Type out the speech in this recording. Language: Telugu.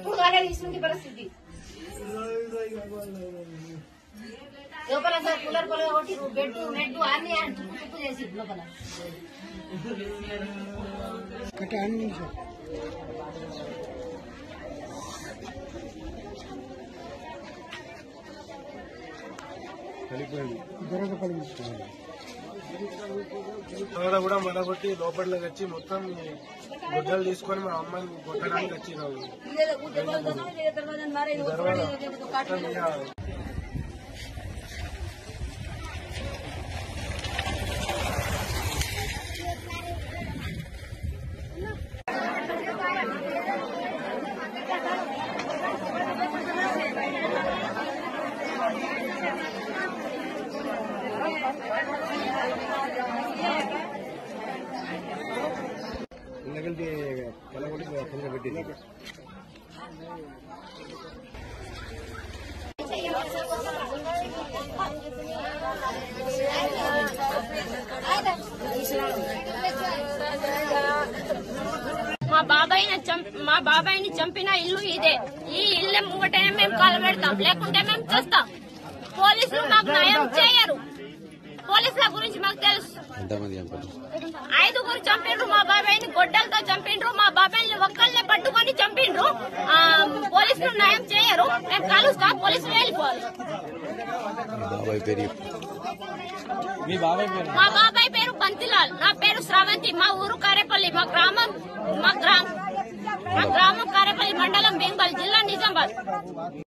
ఎప్పుడు కాలేదు ఇస్తుంది పరిస్థితి లోపల సార్ కూలర్ పొల కొట్టి బెడ్ నెట్ అన్ని తుప్పు తుప్పు చేసి లోపల కట్ట అన్ని సార్ దొరక పలిగింది తర్వాత కూడా మరొకటి లోపలికి వచ్చి మొత్తం గుడ్డలు తీసుకొని మా అమ్మాయిని కొట్టడానికి వచ్చినాము మొత్తం ఇక మా బాబాయ్ని చంప మా బాబాయ్ని చంపిన ఇల్లు ఇదే ఈ ఇల్లు ముంగటనే మేము కాలు పెడతాం లేకుంటే మేము చేస్తాం పోలీసులు మాకు న్యాయం చేయరు పోలీసుల గురించి మాకు తెలుసు ఐదుగురు చంపిండ్రు మా బాబాయ్ని గొడ్డలతో చంపిండ్రు మా బాబాయ్ని ఒక్కళ్ళనే పట్టుకొని చంపిండ్రు ఆ, పోలీసులు న్యాయం చేయరు మేము కలుస్తాం పోలీసులు వెళ్ళిపోవాలి మా బాబాయ్ పేరు బంతిలాల్ నా పేరు శ్రావంతి మా ఊరు కారేపల్లి మా గ్రామం మా గ్రామం మా గ్రామం కారేపల్లి మండలం బెంగల్ జిల్లా నిజామాబాద్